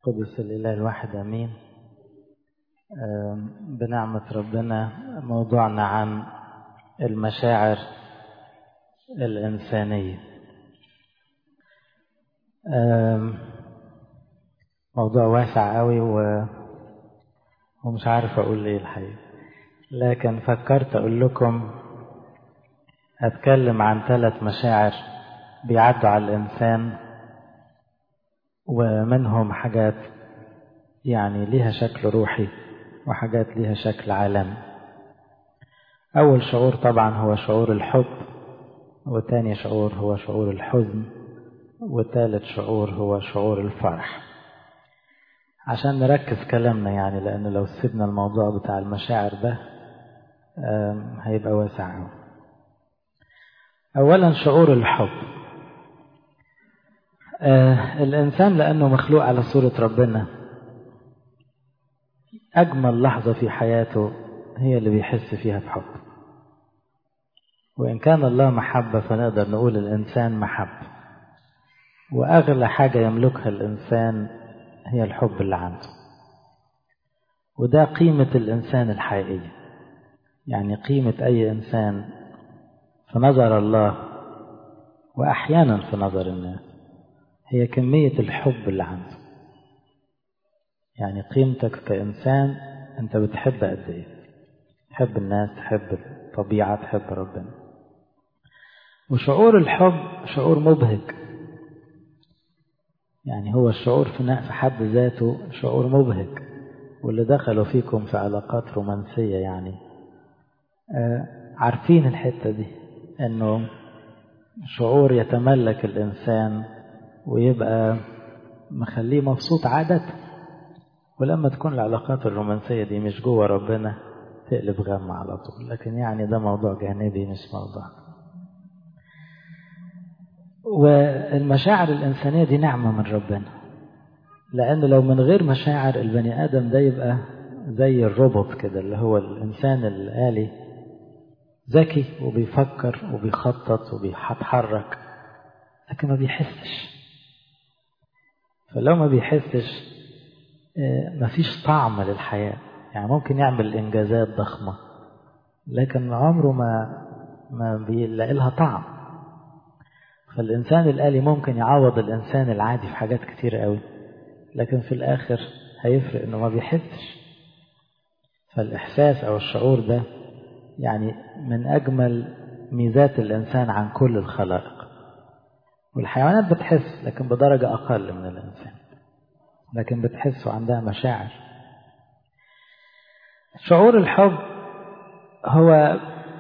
قدس الإله الواحد أمين بنعمة ربنا موضوعنا عن المشاعر الإنسانية موضوع واسع قوي و... ومش عارف أقول إيه الحقيقة لكن فكرت أقول لكم أتكلم عن ثلاث مشاعر بيعدوا على الإنسان ومنهم حاجات يعني ليها شكل روحي وحاجات ليها شكل عالمي أول شعور طبعا هو شعور الحب وتاني شعور هو شعور الحزن وثالث شعور هو شعور الفرح عشان نركز كلامنا يعني لأن لو سيبنا الموضوع بتاع المشاعر ده هيبقى واسع أوي أولا شعور الحب آه الإنسان لأنه مخلوق على صورة ربنا أجمل لحظة في حياته هي اللي بيحس فيها بحب وإن كان الله محبة فنقدر نقول الإنسان محب وأغلى حاجة يملكها الإنسان هي الحب اللي عنده وده قيمة الإنسان الحقيقية يعني قيمة أي إنسان في نظر الله وأحيانا في نظر الناس هي كمية الحب اللي عنده يعني قيمتك كإنسان أنت بتحب قد إيه تحب الناس تحب الطبيعة تحب ربنا وشعور الحب شعور مبهج يعني هو الشعور في حد ذاته شعور مبهج واللي دخلوا فيكم في علاقات رومانسية يعني آه عارفين الحتة دي انه شعور يتملك الانسان ويبقى مخليه مبسوط عادة ولما تكون العلاقات الرومانسية دي مش جوه ربنا تقلب غم على طول لكن يعني ده موضوع جانبي مش موضوع والمشاعر الإنسانية دي نعمة من ربنا لأن لو من غير مشاعر البني آدم ده يبقى زي الروبوت كده اللي هو الإنسان الآلي ذكي وبيفكر وبيخطط وبيتحرك لكن ما بيحسش فلو ما بيحسش مفيش طعم للحياة يعني ممكن يعمل إنجازات ضخمة لكن عمره ما ما بيلاقي لها طعم فالإنسان الآلي ممكن يعوض الإنسان العادي في حاجات كتير قوي لكن في الآخر هيفرق إنه ما بيحسش فالإحساس أو الشعور ده يعني من أجمل ميزات الإنسان عن كل الخلائق والحيوانات بتحس لكن بدرجة أقل من الإنسان لكن بتحس وعندها مشاعر شعور الحب هو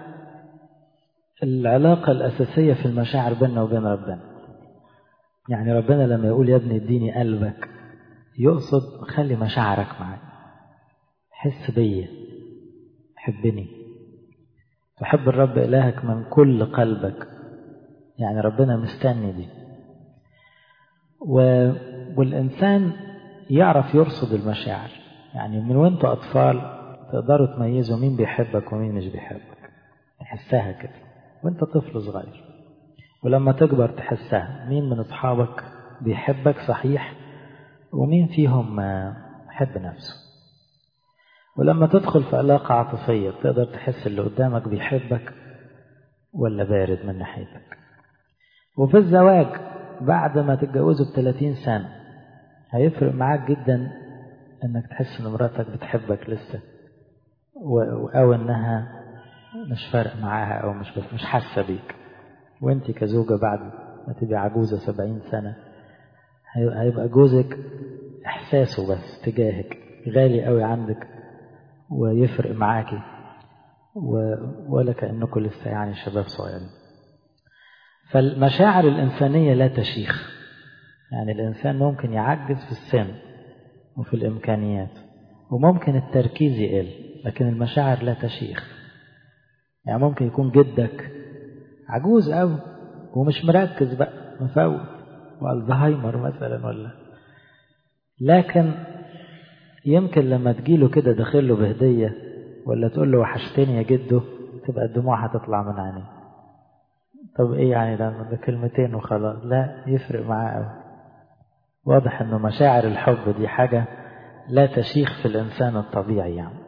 العلاقة الأساسية في المشاعر بيننا وبين ربنا يعني ربنا لما يقول يا ابني اديني قلبك يقصد خلي مشاعرك معي حس بيا حبني تحب الرب إلهك من كل قلبك يعني ربنا مستني دي و... والإنسان يعرف يرصد المشاعر يعني من وانتوا أطفال تقدروا تميزوا مين بيحبك ومين مش بيحبك تحسها كده وانت طفل صغير ولما تكبر تحسها مين من أصحابك بيحبك صحيح ومين فيهم حب نفسه ولما تدخل في علاقة عاطفية تقدر تحس اللي قدامك بيحبك ولا بارد من ناحيتك وفي الزواج بعد ما تتجوزوا بثلاثين سنة هيفرق معاك جدا انك تحس ان مراتك بتحبك لسه او انها مش فارق معاها او مش مش حاسه بيك وانت كزوجه بعد ما تبقى عجوزه سبعين سنه هيبقى جوزك احساسه بس تجاهك غالي قوي عندك ويفرق معاكي ولا كانكم لسه يعني شباب صغيرين فالمشاعر الانسانيه لا تشيخ يعني الانسان ممكن يعجز في السن وفي الامكانيات وممكن التركيز يقل لكن المشاعر لا تشيخ يعني ممكن يكون جدك عجوز قوي ومش مركز بقى مفوت والزهايمر مثلا ولا لكن يمكن لما تجيله كده داخله بهدية ولا تقول له وحشتني يا جدو تبقى الدموع هتطلع من عينيه طب ايه يعني ده, ده كلمتين وخلاص لا يفرق معاه قوي واضح أنه مشاعر الحب دي حاجة لا تشيخ في الإنسان الطبيعي يعني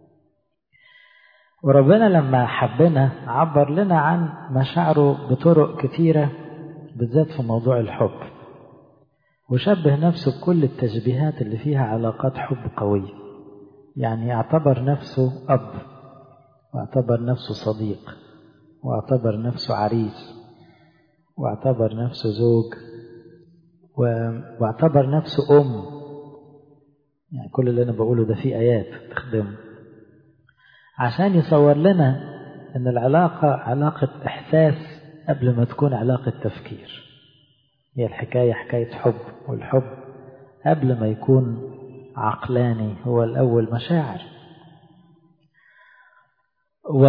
وربنا لما حبنا عبر لنا عن مشاعره بطرق كتيرة بالذات في موضوع الحب وشبه نفسه بكل التشبيهات اللي فيها علاقات حب قوية يعني اعتبر نفسه أب واعتبر نفسه صديق واعتبر نفسه عريس واعتبر نفسه زوج واعتبر نفسه أم يعني كل اللي أنا بقوله ده فيه آيات تخدمه عشان يصور لنا أن العلاقة علاقة إحساس قبل ما تكون علاقة تفكير هي الحكاية حكاية حب والحب قبل ما يكون عقلاني هو الأول مشاعر و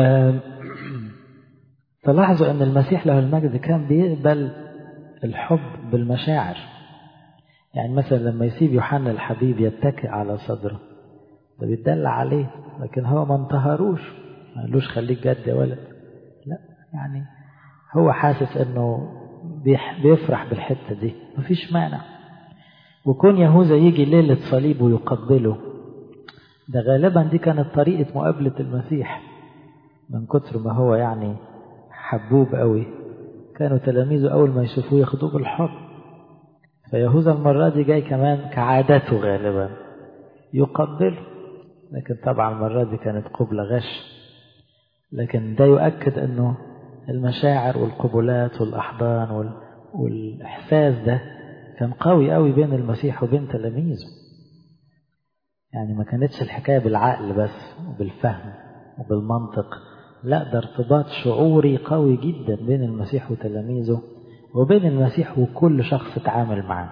تلاحظوا أن المسيح له المجد كان بيقبل الحب بالمشاعر يعني مثلا لما يسيب يوحنا الحبيب يتكئ على صدره ده بيتدلع عليه لكن هو ما انتهروش ما قالوش خليك جد يا ولد لا يعني هو حاسس انه بيفرح بالحته دي مفيش مانع وكون يهوذا يجي ليله صليب ويقبله ده غالبا دي كانت طريقه مقابله المسيح من كتر ما هو يعني حبوب قوي كانوا تلاميذه اول ما يشوفوه ياخدوه بالحب فيهوذا المره دي جاي كمان كعادته غالبا يقبله لكن طبعا المرة دي كانت قبلة غش لكن ده يؤكد أنه المشاعر والقبلات والأحضان وال... والإحساس ده كان قوي قوي بين المسيح وبين تلاميذه يعني ما كانتش الحكاية بالعقل بس وبالفهم وبالمنطق لا ده ارتباط شعوري قوي جدا بين المسيح وتلاميذه وبين المسيح وكل شخص اتعامل معاه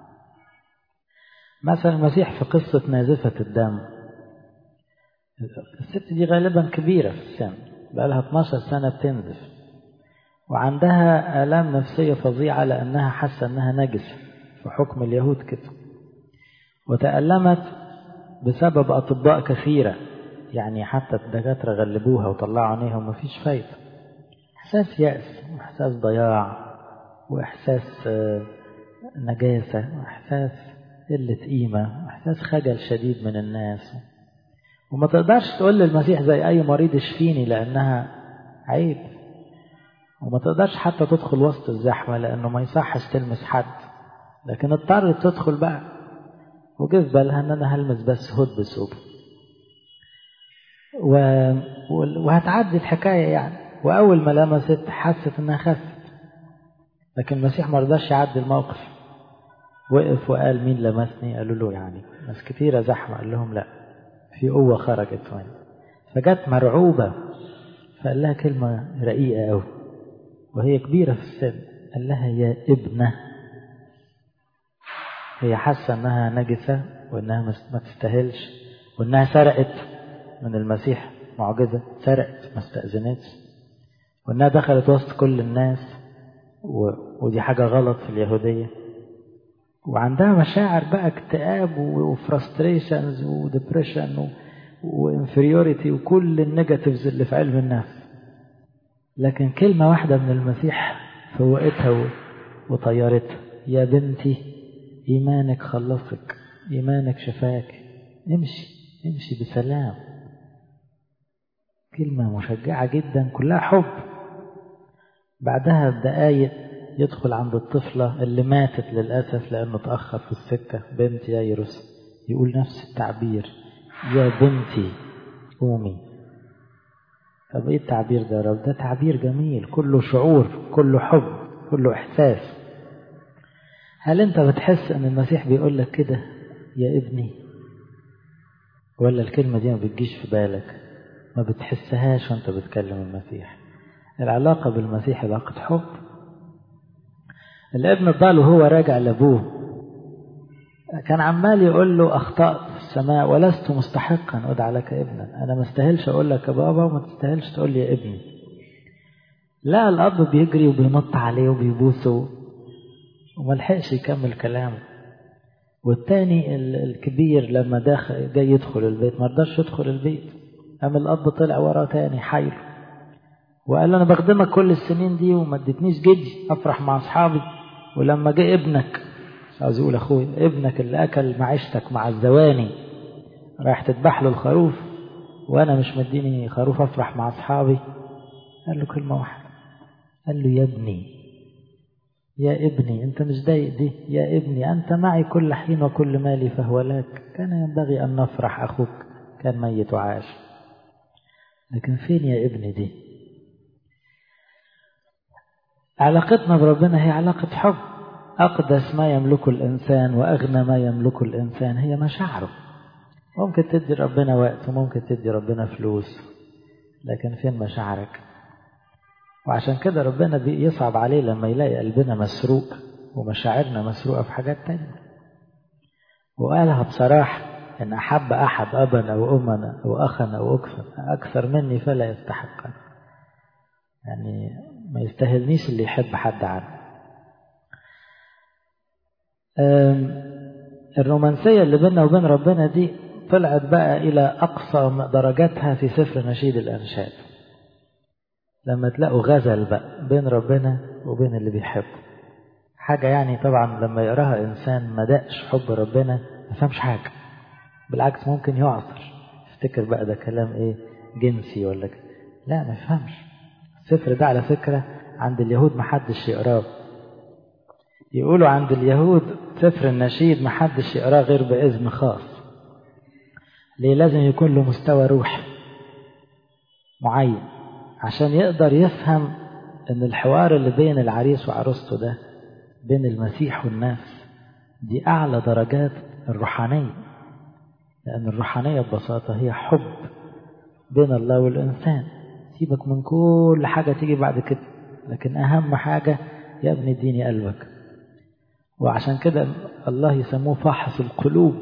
مثلا المسيح في قصة نازفة الدم الست دي غالبا كبيرة في السن بقى لها 12 سنة بتنزف وعندها آلام نفسية فظيعة لأنها حاسة أنها نجسة في حكم اليهود كده وتألمت بسبب أطباء كثيرة يعني حتى الدكاترة غلبوها وطلعوا عينيهم مفيش فايدة إحساس يأس وإحساس ضياع وإحساس نجاسة وإحساس قلة قيمة وإحساس خجل شديد من الناس وما تقدرش تقول للمسيح زي أي مريض اشفيني لأنها عيب وما تقدرش حتى تدخل وسط الزحمة لأنه ما يصحش تلمس حد لكن اضطرت تدخل بقى وجه في بالها ان انا هلمس بس هد بثوب و... وهتعدي الحكاية يعني وأول ما لمست حست إنها خفت لكن المسيح ما رضاش يعدي الموقف وقف وقال مين لمسني قالوا له يعني ناس كتيرة زحمة قال لهم لا في قوة خرجت مني فجت مرعوبة فقال لها كلمة رقيقة أوي وهي كبيرة في السن قال لها يا ابنة هي حاسة انها نجسة وانها ما تستاهلش وانها سرقت من المسيح معجزة سرقت ما استأذنتش وانها دخلت وسط كل الناس و... ودي حاجة غلط في اليهودية وعندها مشاعر بقى اكتئاب وفرستريشنز وديبريشن وانفيريوريتي وكل النيجاتيفز اللي في علم النفس لكن كلمة واحدة من المسيح فوقتها وطيرتها يا بنتي إيمانك خلصك إيمانك شفاك امشي امشي بسلام كلمة مشجعة جدا كلها حب بعدها بدقايق يدخل عند الطفلة اللي ماتت للأسف لأنه تأخر في السكة بنت يايروس يقول نفس التعبير يا بنتي قومي طب ايه التعبير ده يا رب ده تعبير جميل كله شعور كله حب كله إحساس هل أنت بتحس أن المسيح بيقول لك كده يا ابني ولا الكلمة دي ما بتجيش في بالك ما بتحسهاش وانت بتكلم المسيح العلاقة بالمسيح علاقة حب الابن الضال وهو راجع لأبوه كان عمال يقول له أخطأت في السماء ولست مستحقا أدعى لك ابنا أنا ما استاهلش أقول لك يا بابا وما تستاهلش تقول لي يا ابني لا الأب بيجري وبينط عليه وبيبوسه وما لحقش يكمل كلامه والتاني الكبير لما داخل جاي يدخل البيت ما رضاش يدخل البيت قام الاب طلع وراه تاني حايله وقال له انا بخدمك كل السنين دي وما اديتنيش جدي افرح مع اصحابي ولما جه ابنك عاوز يقول أخوي ابنك اللي أكل معيشتك مع الزواني رايح تذبح له الخروف وأنا مش مديني خروف أفرح مع أصحابي قال له كلمة واحدة قال له يا ابني يا ابني أنت مش ضايق دي يا ابني أنت معي كل حين وكل مالي فهو لك كان ينبغي أن نفرح أخوك كان ميت وعاش لكن فين يا ابني دي علاقتنا بربنا هي علاقة حب أقدس ما يملكه الإنسان وأغنى ما يملكه الإنسان هي مشاعره ممكن تدي ربنا وقت وممكن تدي ربنا فلوس لكن فين مشاعرك وعشان كده ربنا يصعب عليه لما يلاقي قلبنا مسروق ومشاعرنا مسروقة في حاجات تانية وقالها بصراحة إن أحب أحد أبا أو أما أو أخا أو أكفا أكثر مني فلا يستحق يعني ما يستاهلنيش اللي يحب حد عنه الرومانسية اللي بيننا وبين ربنا دي طلعت بقى إلى أقصى درجاتها في سفر نشيد الأنشاد لما تلاقوا غزل بقى بين ربنا وبين اللي بيحبه حاجة يعني طبعا لما يقراها إنسان ما دقش حب ربنا ما فهمش حاجة بالعكس ممكن يعصر افتكر بقى ده كلام ايه جنسي ولا كده لا ما يفهمش السفر ده على فكرة عند اليهود محدش يقراه يقولوا عند اليهود سفر النشيد محدش يقراه غير بإذن خاص ليه لازم يكون له مستوى روحي معين عشان يقدر يفهم ان الحوار اللي بين العريس وعروسته ده بين المسيح والناس دي اعلى درجات الروحانيه لان الروحانيه ببساطه هي حب بين الله والانسان سيبك من كل حاجه تيجي بعد كده لكن اهم حاجه يا ابني اديني قلبك وعشان كده الله يسموه فاحص القلوب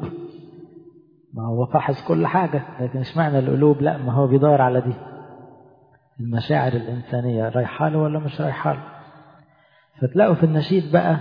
ما هو فاحص كل حاجه لكن اشمعنى القلوب لا ما هو بيدور على دي المشاعر الإنسانية رايحة له ولا مش رايحة له فتلاقوا في النشيد بقى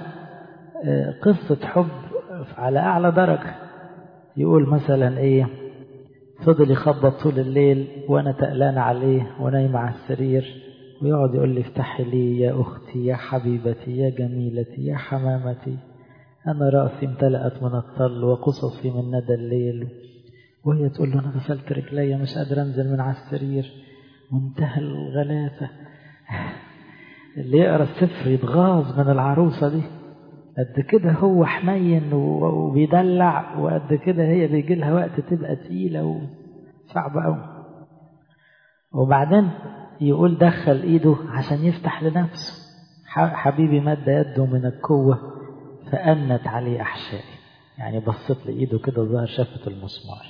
قصة حب على أعلى درجة يقول مثلا إيه فضل يخبط طول الليل وأنا تقلان عليه ونايم على السرير ويقعد يقول لي افتحي لي يا أختي يا حبيبتي يا جميلتي يا حمامتي أنا رأسي امتلأت من الطل وقصصي من ندى الليل وهي تقول له أنا غسلت رجلي مش قادر أنزل من على السرير منتهى الغلاسة اللي يقرا السفر يتغاظ من العروسة دي قد كده هو حنين وبيدلع وقد كده هي بيجي لها وقت تبقى تقيلة وصعبة أوي وبعدين يقول دخل إيده عشان يفتح لنفسه حبيبي مد يده من القوة فأنت عليه أحشائي يعني بصت لإيده كده ظهر شافت المسمار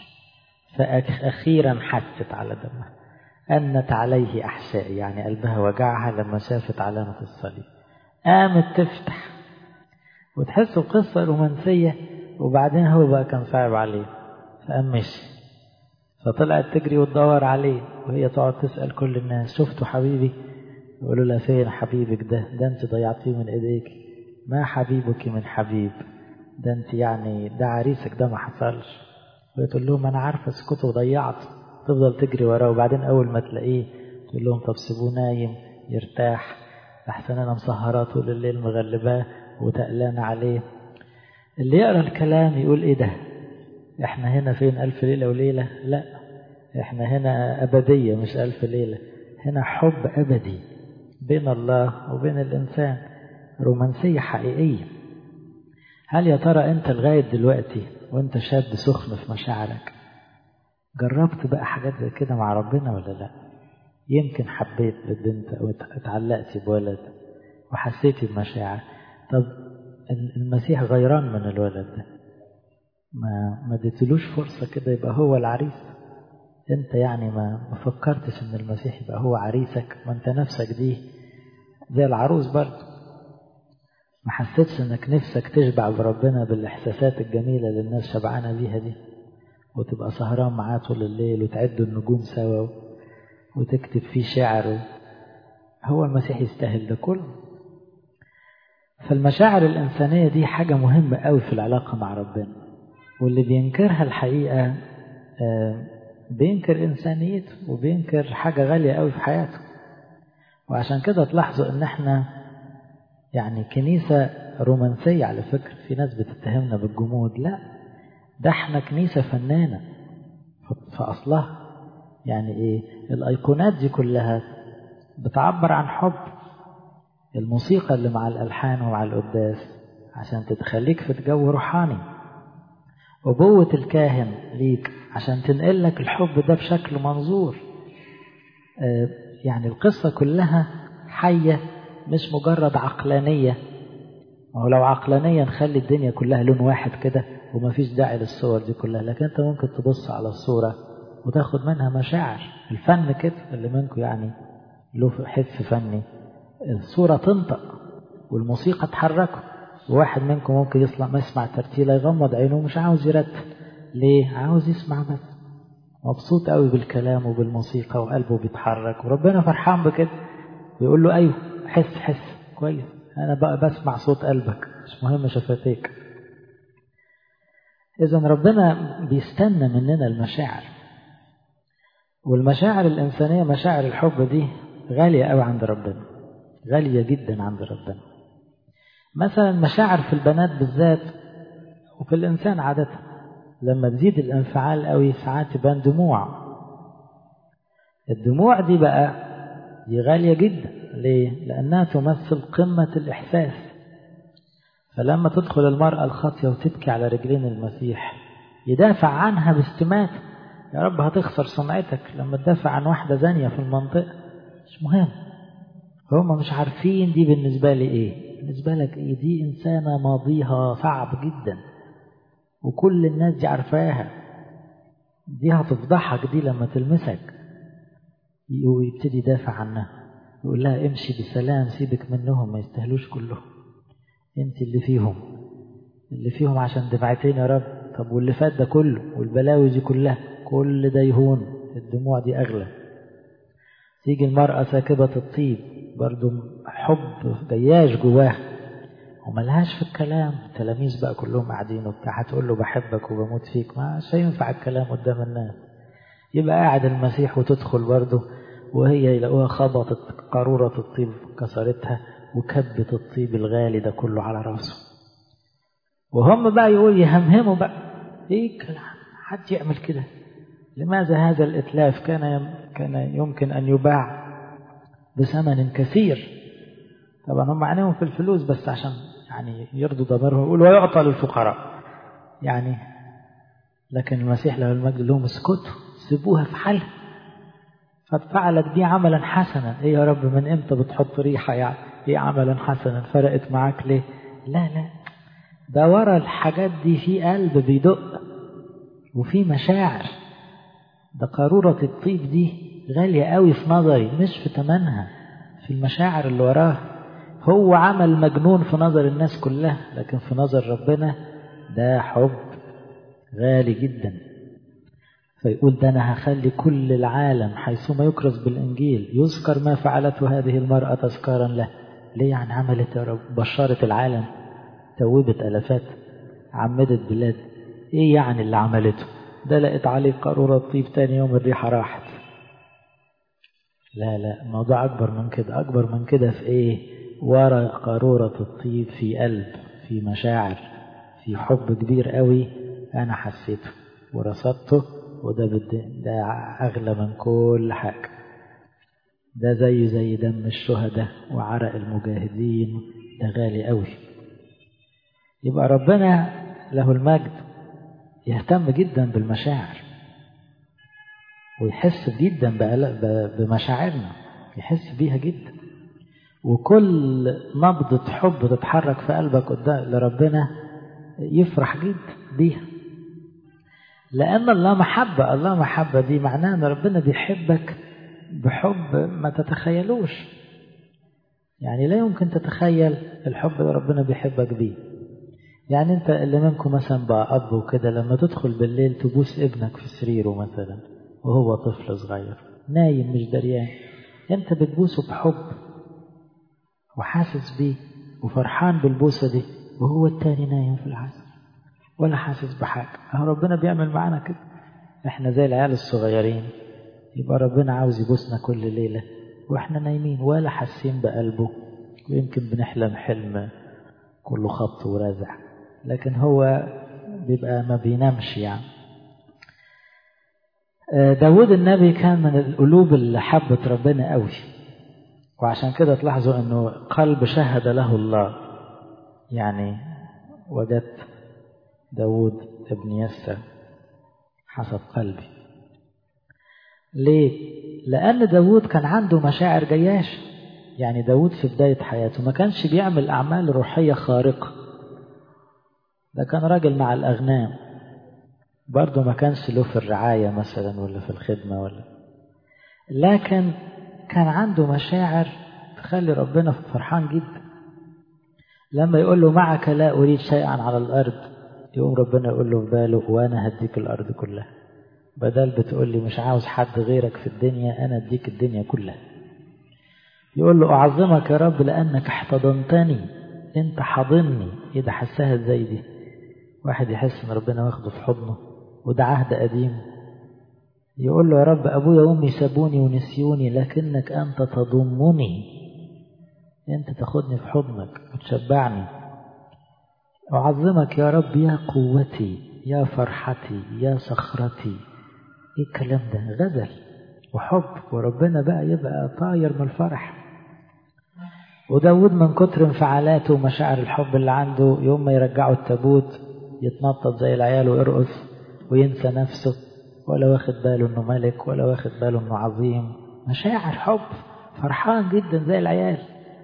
فأخيرا حست على دمها أنت عليه أحشائي يعني قلبها وجعها لما شافت علامة الصليب قامت تفتح وتحسوا قصة رومانسية وبعدين هو بقى كان صعب عليه فقام مشي فطلعت تجري وتدور عليه وهي تقعد تسأل كل الناس شفتوا حبيبي يقولوا لها فين حبيبك ده ده انت ضيعتيه من ايديك ما حبيبك من حبيب ده انت يعني ده عريسك ده ما حصلش وهي تقول لهم انا عارفه اسكتوا وضيعت تفضل تجري وراه وبعدين اول ما تلاقيه تقول لهم طب سيبوه نايم يرتاح احسن انا مسهراه طول الليل مغلباه وتقلانة عليه اللي يقرا الكلام يقول ايه ده احنا هنا فين ألف ليلة وليلة لا احنا هنا أبدية مش ألف ليلة هنا حب أبدي بين الله وبين الإنسان رومانسية حقيقية هل يا ترى أنت لغاية دلوقتي وأنت شاب سخن في مشاعرك جربت بقى حاجات زي كده مع ربنا ولا لا يمكن حبيت ببنت أو اتعلقتي بولد وحسيتي بمشاعر طب المسيح غيران من الولد ده ما ما اديتلوش فرصة كده يبقى هو العريس انت يعني ما ما فكرتش ان المسيح يبقى هو عريسك ما انت نفسك دي زي العروس برضه ما حسيتش انك نفسك تشبع بربنا بالاحساسات الجميلة اللي الناس شبعانة بيها دي وتبقى سهران معاه طول الليل وتعدوا النجوم سوا وتكتب فيه شعر هو المسيح يستاهل ده كله فالمشاعر الإنسانية دي حاجة مهمة قوي في العلاقة مع ربنا واللي بينكرها الحقيقة بينكر إنسانيته وبينكر حاجة غالية قوي في حياته وعشان كده تلاحظوا إن إحنا يعني كنيسة رومانسية على فكرة في ناس بتتهمنا بالجمود لا ده احنا كنيسة فنانة في أصلها يعني ايه الأيقونات دي كلها بتعبر عن حب الموسيقى اللي مع الألحان ومع القداس عشان تتخليك في جو روحاني أبوة الكاهن ليك عشان تنقل لك الحب ده بشكل منظور آه يعني القصة كلها حية مش مجرد عقلانية ولو عقلانية نخلي الدنيا كلها لون واحد كده ومفيش داعي للصور دي كلها لكن انت ممكن تبص على الصورة وتاخد منها مشاعر الفن كده اللي منكم يعني له حس فني الصورة تنطق والموسيقى تحركه وواحد منكم ممكن يطلع ما يسمع ترتيلة يغمض عينه ومش عاوز يرتل ليه عاوز يسمع بس مبسوط قوي بالكلام وبالموسيقى وقلبه بيتحرك وربنا فرحان بكده بيقول له ايوه حس حس كويس انا بقى بسمع صوت قلبك مش مهم شفتيك اذا ربنا بيستنى مننا المشاعر والمشاعر الانسانيه مشاعر الحب دي غاليه قوي عند ربنا غاليه جدا عند ربنا مثلا مشاعر في البنات بالذات وفي الانسان عاده لما تزيد الانفعال قوي ساعات تبان دموع الدموع دي بقى دي غالية جدا ليه؟ لأنها تمثل قمة الإحساس فلما تدخل المرأة الخاطية وتبكي على رجلين المسيح يدافع عنها باستمات يا رب هتخسر صنعتك لما تدافع عن واحدة زانية في المنطقة مش مهم هم مش عارفين دي بالنسبة لي ايه بالنسبة لك ايه دي إنسانة ماضيها صعب جدا وكل الناس دي عارفاها دي هتفضحك دي لما تلمسك ويبتدي يدافع عنها يقول لها امشي بسلام سيبك منهم ما يستاهلوش كلهم انت اللي فيهم اللي فيهم عشان دفعتين يا رب طب واللي فات ده كله والبلاوي دي كلها كل ده يهون الدموع دي اغلى تيجي المرأة ساكبة الطيب برضو حب جياش جواها وملهاش في الكلام التلاميذ بقى كلهم قاعدين وبتاع هتقول له بحبك وبموت فيك مش هينفع الكلام قدام الناس يبقى قاعد المسيح وتدخل برضه وهي يلاقوها خبطت قارورة الطيب كسرتها وكبت الطيب الغالي ده كله على راسه وهم بقى يقول يهمهموا بقى ايه الكلام حد يعمل كده لماذا هذا الاتلاف كان كان يمكن ان يباع بثمن كثير طبعا هم عينيهم في الفلوس بس عشان يعني يرضوا ضميرهم يقولوا ويعطى للفقراء يعني لكن المسيح له المجد لهم اسكتوا سيبوها في حالها قد فعلت بي عملا حسنا ايه يا رب من امتى بتحط ريحة يعني ايه عملا حسنا فرقت معاك ليه لا لا ده ورا الحاجات دي في قلب بيدق وفي مشاعر ده قارورة الطيب دي غالية قوي في نظري مش في تمنها في المشاعر اللي وراها هو عمل مجنون في نظر الناس كلها لكن في نظر ربنا ده حب غالي جدا فيقول ده أنا هخلي كل العالم حيثما يكرز بالإنجيل يذكر ما فعلته هذه المرأة تذكارا له ليه يعني عملت يا رب بشرت العالم توبت ألفات عمدت بلاد إيه يعني اللي عملته ده لقيت عليه قارورة طيب تاني يوم الريحة راحت لا لا الموضوع أكبر من كده أكبر من كده في إيه ورا قارورة الطيب في قلب في مشاعر في حب كبير قوي أنا حسيته ورصدته وده ده أغلى من كل حاجة ده زي زي دم الشهداء وعرق المجاهدين ده غالي قوي يبقى ربنا له المجد يهتم جدا بالمشاعر ويحس جدا بمشاعرنا يحس بيها جدا وكل نبضة حب تتحرك في قلبك قدام لربنا يفرح جدا بيها لأن الله محبة الله محبة دي معناها أن ربنا بيحبك بحب ما تتخيلوش يعني لا يمكن تتخيل الحب اللي ربنا بيحبك بيه يعني انت اللي منكم مثلا بقى أب وكده لما تدخل بالليل تبوس ابنك في سريره مثلا وهو طفل صغير نايم مش دريان انت بتبوسه بحب وحاسس بيه وفرحان بالبوسة دي وهو التاني نايم في العسل ولا حاسس بحاجة اهو ربنا بيعمل معانا كده احنا زي العيال الصغيرين يبقى ربنا عاوز يبوسنا كل ليلة واحنا نايمين ولا حاسين بقلبه ويمكن بنحلم حلم كله خبط ورزع لكن هو بيبقى ما بينامش يعني داود النبي كان من القلوب اللي حبت ربنا قوي وعشان كده تلاحظوا انه قلب شهد له الله يعني وجدت داود ابن يسى حسب قلبي ليه؟ لأن داود كان عنده مشاعر جياش يعني داود في بداية حياته ما كانش بيعمل أعمال روحية خارقة ده كان راجل مع الأغنام برضه ما كانش له في الرعاية مثلا ولا في الخدمة ولا لكن كان عنده مشاعر تخلي ربنا فرحان جدا لما يقول له معك لا أريد شيئا على الأرض يقوم ربنا يقول له في باله وأنا هديك الأرض كلها بدل بتقول لي مش عاوز حد غيرك في الدنيا أنا أديك الدنيا كلها يقول له أعظمك يا رب لأنك احتضنتني أنت حاضني إيه ده حسها إزاي دي واحد يحس إن ربنا واخده في حضنه وده عهد قديم يقول له يا رب أبويا وأمي سابوني ونسيوني لكنك أنت تضمني أنت تاخدني في حضنك وتشبعني أعظمك يا رب يا قوتي يا فرحتي يا صخرتي إيه الكلام ده غزل وحب وربنا بقى يبقى طاير من الفرح وداود من كتر انفعالاته ومشاعر الحب اللي عنده يوم ما يرجعوا التابوت يتنطط زي العيال ويرقص وينسى نفسه ولا واخد باله انه ملك ولا واخد باله انه عظيم مشاعر حب فرحان جدا زي العيال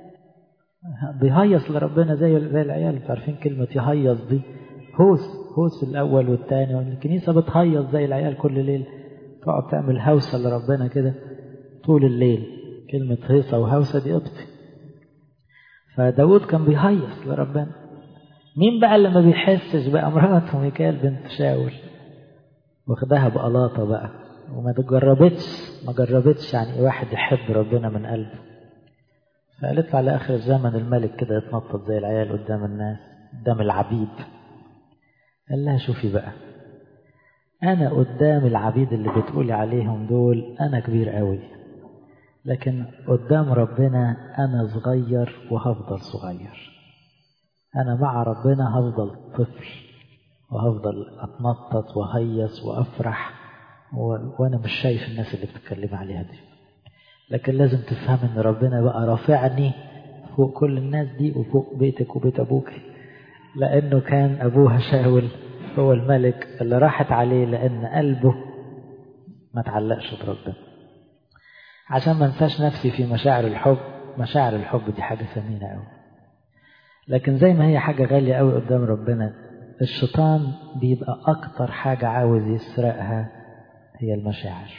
بيهيص لربنا زي زي العيال عارفين كلمة يهيص دي هوس هوس الأول والثاني والكنيسة بتهيص زي العيال كل ليل تقعد تعمل هوسة لربنا كده طول الليل كلمة هيصة وهوسة دي قبطي فداود كان بيهيص لربنا مين بقى اللي ما بيحسش بقى مراته ميكال بنت شاول واخدها بقلاطة بقى وما تجربتش ما جربتش يعني واحد يحب ربنا من قلبه فقالت على آخر الزمن الملك كده يتنطط زي العيال قدام الناس قدام العبيد قال لها شوفي بقى أنا قدام العبيد اللي بتقولي عليهم دول أنا كبير قوي لكن قدام ربنا أنا صغير وهفضل صغير أنا مع ربنا هفضل طفل وهفضل أتنطط وهيص وأفرح و... وأنا مش شايف الناس اللي بتتكلم عليها دي لكن لازم تفهم إن ربنا بقى رافعني فوق كل الناس دي وفوق بيتك وبيت أبوك لأنه كان أبوها شاول هو الملك اللي راحت عليه لأن قلبه ما تعلقش بربنا عشان ما انساش نفسي في مشاعر الحب مشاعر الحب دي حاجة ثمينة أوي لكن زي ما هي حاجة غالية أوي قدام ربنا الشيطان بيبقى أكتر حاجة عاوز يسرقها هي المشاعر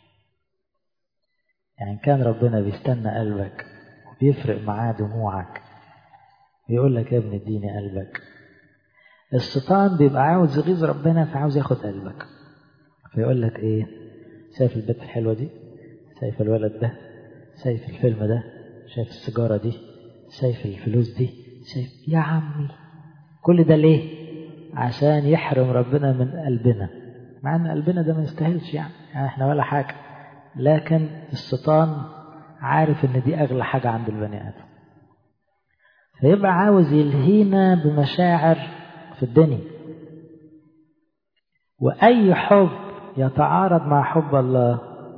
يعني كان ربنا بيستنى قلبك وبيفرق معاه دموعك ويقول لك يا ابني اديني قلبك الشيطان بيبقى عاوز يغيظ ربنا فعاوز ياخد قلبك فيقول لك ايه شايف البنت الحلوة دي شايف الولد ده شايف الفيلم ده شايف السيجارة دي شايف الفلوس دي شايف يا عمي كل ده ليه عشان يحرم ربنا من قلبنا مع ان قلبنا ده ما يستاهلش يعني. يعني احنا ولا حاجة لكن الشيطان عارف ان دي اغلى حاجة عند البني ادم فيبقى عاوز يلهينا بمشاعر في الدنيا وأي حب يتعارض مع حب الله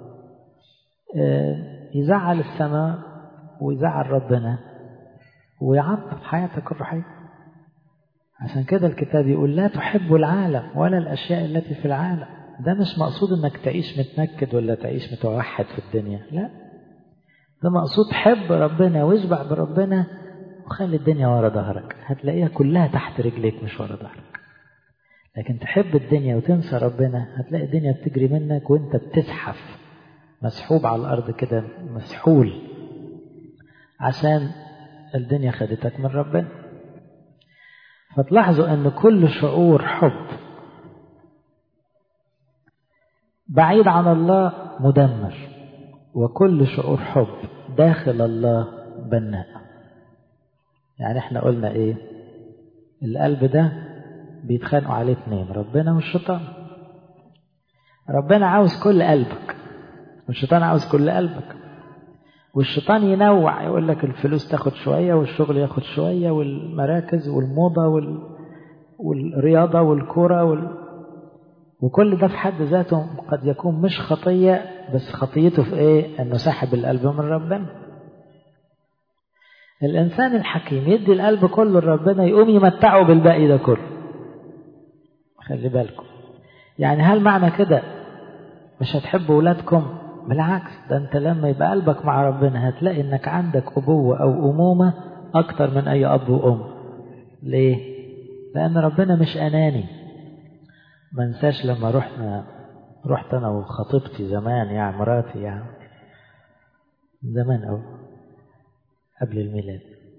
يزعل السماء ويزعل ربنا ويعطل حياتك الروحية عشان كده الكتاب يقول لا تحب العالم ولا الأشياء التي في العالم ده مش مقصود انك تعيش متنكد ولا تعيش متوحد في الدنيا لا ده مقصود حب ربنا واشبع بربنا وخلي الدنيا ورا ظهرك هتلاقيها كلها تحت رجليك مش ورا ظهرك لكن تحب الدنيا وتنسى ربنا هتلاقي الدنيا بتجري منك وانت بتزحف مسحوب على الارض كده مسحول عشان الدنيا خدتك من ربنا فتلاحظوا ان كل شعور حب بعيد عن الله مدمر وكل شعور حب داخل الله بناء يعني احنا قلنا ايه القلب ده بيتخانقوا عليه اتنين ربنا والشيطان ربنا عاوز كل قلبك والشيطان عاوز كل قلبك والشيطان ينوع يقول لك الفلوس تاخد شوية والشغل ياخد شوية والمراكز والموضة وال... والرياضة والكرة وال... وكل ده في حد ذاته قد يكون مش خطية بس خطيته في ايه انه سحب القلب من ربنا الانسان الحكيم يدي القلب كله لربنا يقوم يمتعه بالباقي ده كله خلي بالكم يعني هل معنى كده مش هتحبوا ولادكم بالعكس ده انت لما يبقى قلبك مع ربنا هتلاقي انك عندك ابوة او امومة اكتر من اي اب وام ليه لان ربنا مش اناني ما انساش لما رحنا رحت انا وخطيبتي زمان يعني مراتي يعني زمان او قبل الميلاد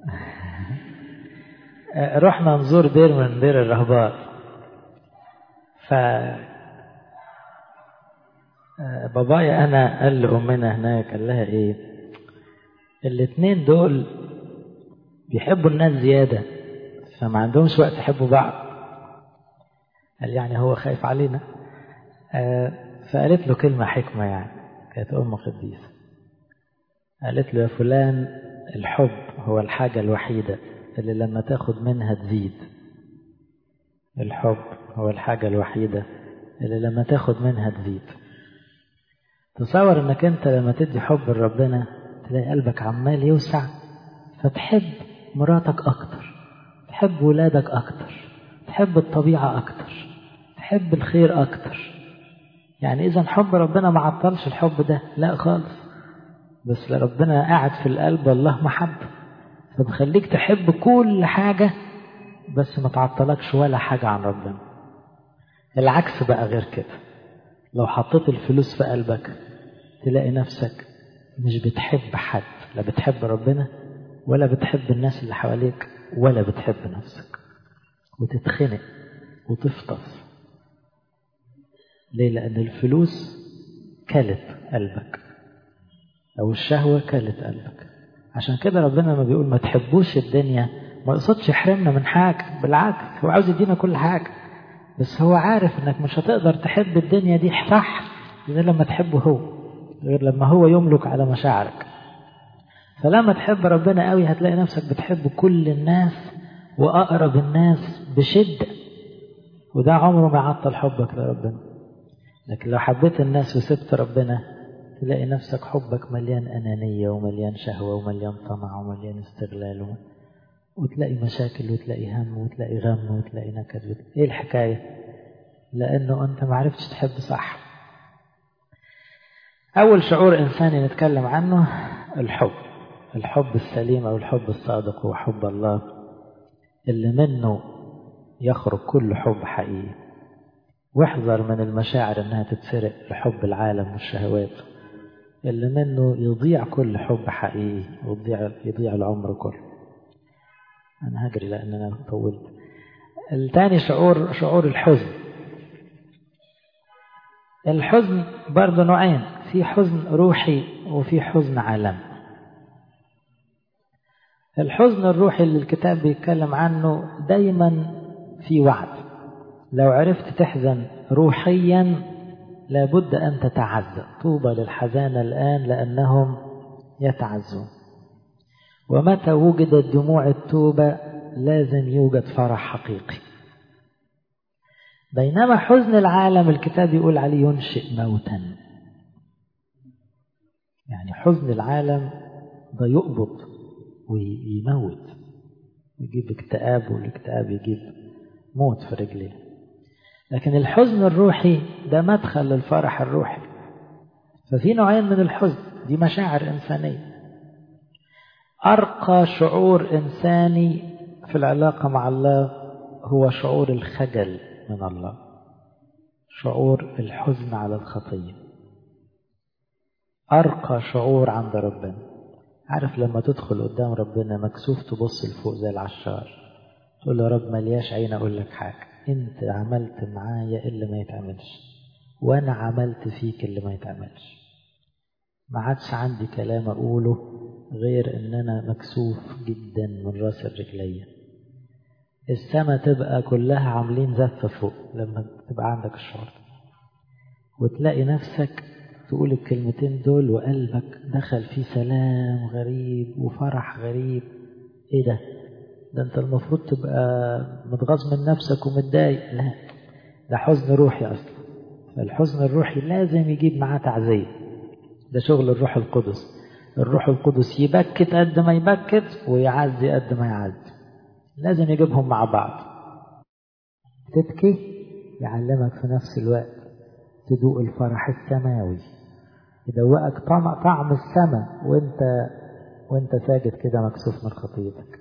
رحنا نزور دير من دير الرهبان ف بابايا انا قال لامنا هناك قال لها ايه الاتنين دول بيحبوا الناس زيادة فما عندهمش وقت يحبوا بعض قال يعني هو خايف علينا آه فقالت له كلمة حكمة يعني كانت أم قديسة قالت له يا فلان الحب هو الحاجة الوحيدة اللي لما تاخد منها تزيد الحب هو الحاجة الوحيدة اللي لما تاخد منها تزيد تصور انك انت لما تدي حب لربنا تلاقي قلبك عمال يوسع فتحب مراتك اكتر تحب ولادك اكتر تحب الطبيعة اكتر تحب الخير اكتر يعني اذا حب ربنا ما عطلش الحب ده لا خالص بس ربنا قاعد في القلب والله محبة فبخليك تحب كل حاجة بس ما تعطلكش ولا حاجة عن ربنا العكس بقى غير كده لو حطيت الفلوس في قلبك تلاقي نفسك مش بتحب حد لا بتحب ربنا ولا بتحب الناس اللي حواليك ولا بتحب نفسك وتتخنق وتفطس ليه لأن الفلوس كلت قلبك أو الشهوة كلت قلبك عشان كده ربنا ما بيقول ما تحبوش الدنيا ما يقصدش يحرمنا من حاجة بالعكس هو عاوز يدينا كل حاجة بس هو عارف انك مش هتقدر تحب الدنيا دي صح غير لما تحبه هو غير لما هو يملك على مشاعرك فلما تحب ربنا قوي هتلاقي نفسك بتحب كل الناس وأقرب الناس بشدة وده عمره ما يعطل حبك لربنا لكن لو حبيت الناس وسبت ربنا تلاقي نفسك حبك مليان أنانية ومليان شهوة ومليان طمع ومليان استغلال وتلاقي مشاكل وتلاقي هم وتلاقي غم وتلاقي نكد وتلاقي ايه الحكاية لأنه أنت ما عرفتش تحب صح أول شعور إنساني نتكلم عنه الحب الحب السليم أو الحب الصادق هو حب الله اللي منه يخرج كل حب حقيقي واحذر من المشاعر انها تتسرق لحب العالم والشهوات اللي منه يضيع كل حب حقيقي ويضيع يضيع العمر كله انا هجري لان انا طولت الثاني شعور شعور الحزن الحزن برضه نوعين في حزن روحي وفي حزن عالمي الحزن الروحي اللي الكتاب بيتكلم عنه دايما في وعد لو عرفت تحزن روحيا لابد أن تتعزى طوبى للحزانة الآن لأنهم يتعزون ومتى وجدت دموع التوبة لازم يوجد فرح حقيقي بينما حزن العالم الكتاب يقول عليه ينشئ موتا يعني حزن العالم ده يقبض ويموت يجيب اكتئاب والاكتئاب يجيب موت في رجليه لكن الحزن الروحي ده مدخل للفرح الروحي ففي نوعين من الحزن دي مشاعر إنسانية أرقى شعور إنساني في العلاقة مع الله هو شعور الخجل من الله شعور الحزن على الخطية أرقى شعور عند ربنا عارف لما تدخل قدام ربنا مكسوف تبص لفوق زي العشار تقول له يا رب ملياش عين أقول لك حاجة أنت عملت معايا اللي ما يتعملش وأنا عملت فيك اللي ما يتعملش ما عادش عندي كلام أقوله غير إن أنا مكسوف جدا من راس الرجلية السما تبقى كلها عاملين زفة فوق لما تبقى عندك الشعور وتلاقي نفسك تقول الكلمتين دول وقلبك دخل فيه سلام غريب وفرح غريب ايه ده ده انت المفروض تبقى متغاظ من نفسك ومتضايق لا ده حزن روحي اصلا فالحزن الروحي لازم يجيب معاه تعزية ده شغل الروح القدس الروح القدس يبكت قد ما يبكت ويعزي قد ما يعزي لازم يجيبهم مع بعض تبكي يعلمك في نفس الوقت تدوق الفرح السماوي يدوقك طعم طعم السماء وانت وانت ساجد كده مكسوف من خطيتك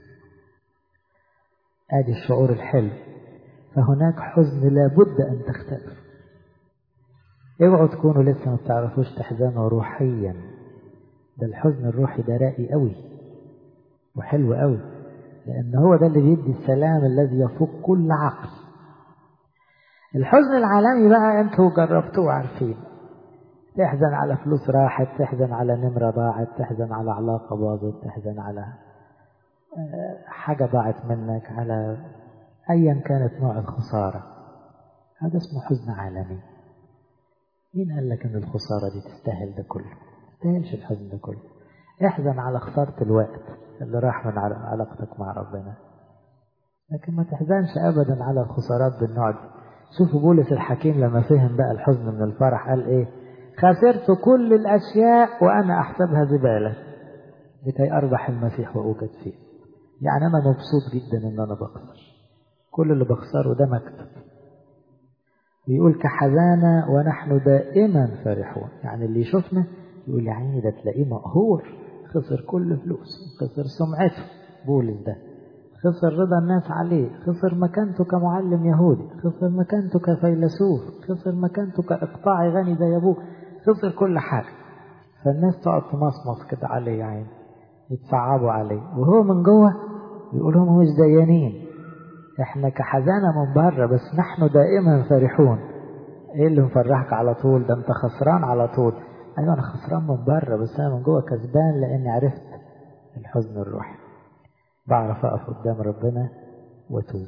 ادي الشعور الحلو فهناك حزن لابد ان تختبر اوعوا تكونوا لسه ما بتعرفوش تحزنوا روحيا ده الحزن الروحي ده راقي قوي وحلو قوي لان هو ده اللي بيدي السلام الذي يفوق كل عقل الحزن العالمي بقى انتوا جربتوه عارفين تحزن على فلوس راحت تحزن على نمرة ضاعت تحزن على علاقة باظت تحزن على حاجة ضاعت منك على أيا كانت نوع الخسارة هذا اسمه حزن عالمي مين قال لك ان الخسارة دي تستاهل ده كله تستاهلش الحزن ده كله احزن على خسارة الوقت اللي راح من علاقتك مع ربنا لكن ما تحزنش ابدا على الخسارات بالنوع دي شوفوا بولس الحكيم لما فهم بقى الحزن من الفرح قال ايه خسرت كل الاشياء وانا احسبها زبالة لكي اربح المسيح واوجد فيه يعني انا مبسوط جدا ان انا بخسر كل اللي بخسره ده مكتب بيقول كحزانة ونحن دائما فرحون يعني اللي يشوفنا يقول يا عيني ده تلاقيه مقهور خسر كل فلوسه خسر سمعته بولس ده خسر رضا الناس عليه خسر مكانته كمعلم يهودي خسر مكانته كفيلسوف خسر مكانته كإقطاعي غني زي أبوه خسر كل حاجة فالناس تقعد تمصمص كده عليه يا عيني يتصعبوا عليه وهو من جوه يقول هم مش ديانين احنا كحزانة من بره بس نحن دائما فرحون ايه اللي مفرحك على طول ده انت خسران على طول ايوه انا خسران من بره بس انا من جوه كسبان لاني عرفت الحزن الروحي بعرف اقف قدام ربنا واتوب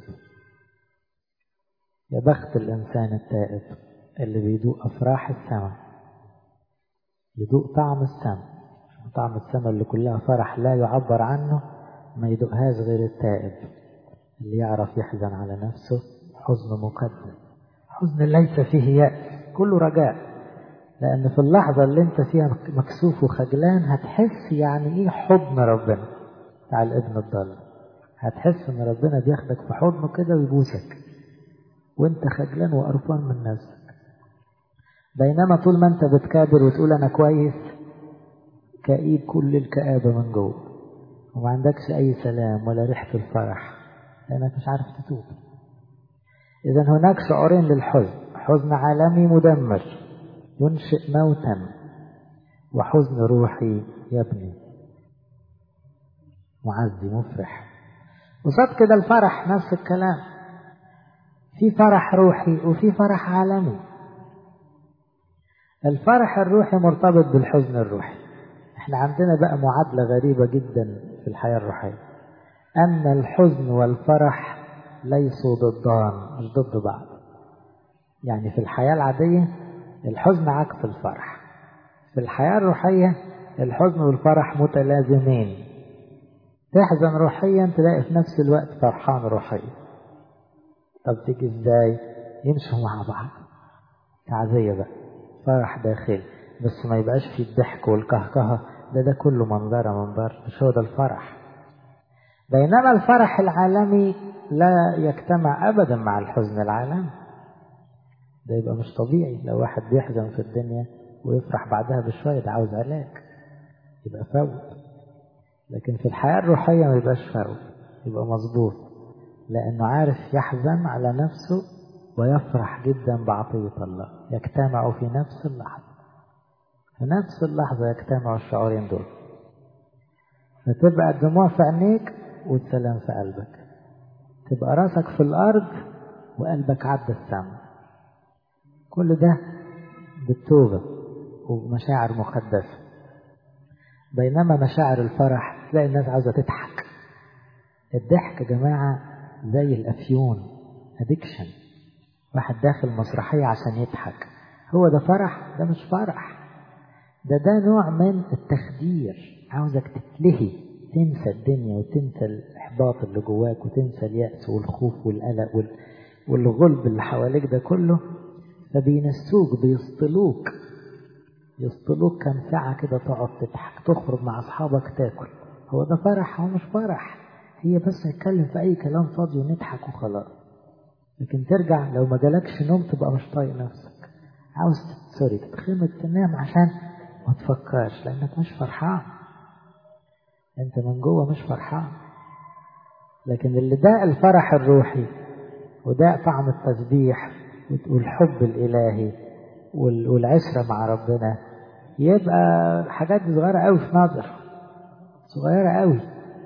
يا بخت الانسان التائب اللي بيدوق افراح السماء يدوق طعم السماء طعم السماء اللي كلها فرح لا يعبر عنه ما يدوقهاش غير التائب اللي يعرف يحزن على نفسه حزن مقدس حزن ليس فيه يأس كله رجاء لأن في اللحظة اللي انت فيها مكسوف وخجلان هتحس يعني ايه حضن ربنا بتاع الابن الضال هتحس ان ربنا بياخدك في حضنه كده ويبوسك وانت خجلان وقرفان من نفسك بينما طول ما انت بتكابر وتقول انا كويس كئيب كل الكآبة من جوه وما عندكش اي سلام ولا ريحة الفرح لانك مش عارف تتوب اذا هناك شعورين للحزن حزن عالمي مدمر ينشئ موتا وحزن روحي يبني معزي مفرح وصد كده الفرح نفس الكلام في فرح روحي وفي فرح عالمي الفرح الروحي مرتبط بالحزن الروحي احنا عندنا بقى معادلة غريبة جدا في الحياة الروحية أن الحزن والفرح ليسوا ضدان مش ضد بعض يعني في الحياة العادية الحزن عكس الفرح في الحياة الروحية الحزن والفرح متلازمين تحزن روحيا تلاقي في نفس الوقت فرحان روحيا طب تيجي ازاي يمشوا مع بعض تعزية بقى فرح داخلي بس ما يبقاش فيه الضحك والكهكهة ده ده كله منظرة من بره مش هو ده الفرح بينما الفرح العالمي لا يجتمع أبدا مع الحزن العالمي ده يبقى مش طبيعي لو واحد بيحزن في الدنيا ويفرح بعدها بشوية ده عاوز علاج يبقى فوت لكن في الحياة الروحية ما يبقاش فوت يبقى مظبوط لأنه عارف يحزن على نفسه ويفرح جدا بعطية الله يجتمع في نفس اللحظة في نفس اللحظة يجتمع الشعورين دول فتبقى الدموع في عينيك والسلام في قلبك تبقى راسك في الأرض وقلبك عدى السماء كل ده بالتوبة ومشاعر مقدسة بينما مشاعر الفرح تلاقي الناس عاوزة تضحك الضحك يا جماعة زي الأفيون أديكشن واحد داخل مسرحية عشان يضحك هو ده فرح ده مش فرح ده ده نوع من التخدير عاوزك تتلهي تنسى الدنيا وتنسى الإحباط اللي جواك وتنسى اليأس والخوف والقلق وال... والغلب اللي حواليك ده كله فبينسوك بيسطلوك يسطلوك كام ساعة كده تقعد تضحك تخرج مع أصحابك تاكل هو ده فرح هو مش فرح هي بس نتكلم في أي كلام فاضي ونضحك وخلاص لكن ترجع لو ما جالكش نوم تبقى مش طايق نفسك عاوز سوري تتخمد تنام عشان ما تفكرش لأنك مش فرحان أنت من جوه مش فرحان لكن اللي ده الفرح الروحي وده طعم التسبيح والحب الإلهي والعشرة مع ربنا يبقى حاجات صغيرة قوي في نظر صغيرة قوي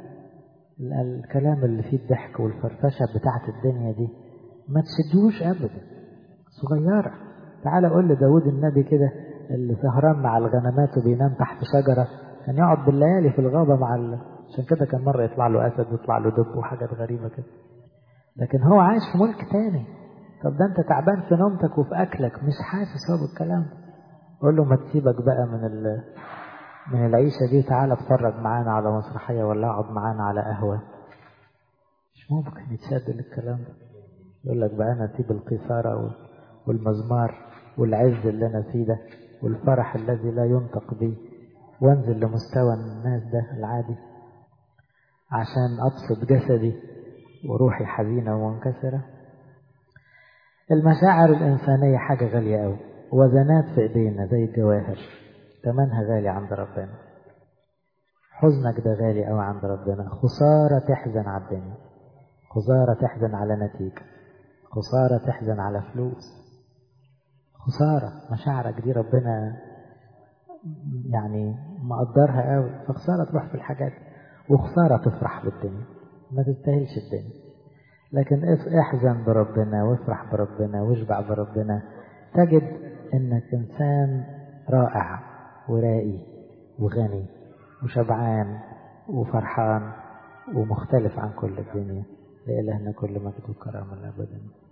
الكلام اللي فيه الضحك والفرفشة بتاعت الدنيا دي ما تشدوش أبدا صغيرة تعال قول لداود النبي كده اللي سهران مع الغنمات وبينام تحت شجرة كان يقعد بالليالي في الغابة مع ال... عشان كده كان مرة يطلع له أسد ويطلع له دب وحاجات غريبة كده لكن هو عايش في ملك تاني طب ده انت تعبان في نومتك وفي اكلك مش حاسس هو بالكلام قول له ما تسيبك بقى من ال... من العيشة دي تعالى اتفرج معانا على مسرحية ولا اقعد معانا على قهوة مش ممكن يتشد للكلام ده يقول لك بقى انا اسيب القيثارة والمزمار والعز اللي انا فيه ده والفرح الذي لا ينطق به وانزل لمستوى الناس ده العادي عشان ابسط جسدي وروحي حزينة ومنكسرة المشاعر الإنسانية حاجة غالية أوي وزنات في إيدينا زي الجواهر تمنها غالي عند ربنا حزنك ده غالي أوي عند ربنا خسارة تحزن على الدنيا خسارة تحزن على نتيجة خسارة تحزن على فلوس خسارة مشاعرك دي ربنا يعني مقدرها قوي فخسارة تروح في الحاجات وخسارة تفرح بالدنيا ما تستاهلش الدنيا لكن احزن بربنا وافرح بربنا واشبع بربنا تجد انك انسان رائع وراقي وغني وشبعان وفرحان ومختلف عن كل الدنيا لإلهنا كل مجد وكرامة الأبدا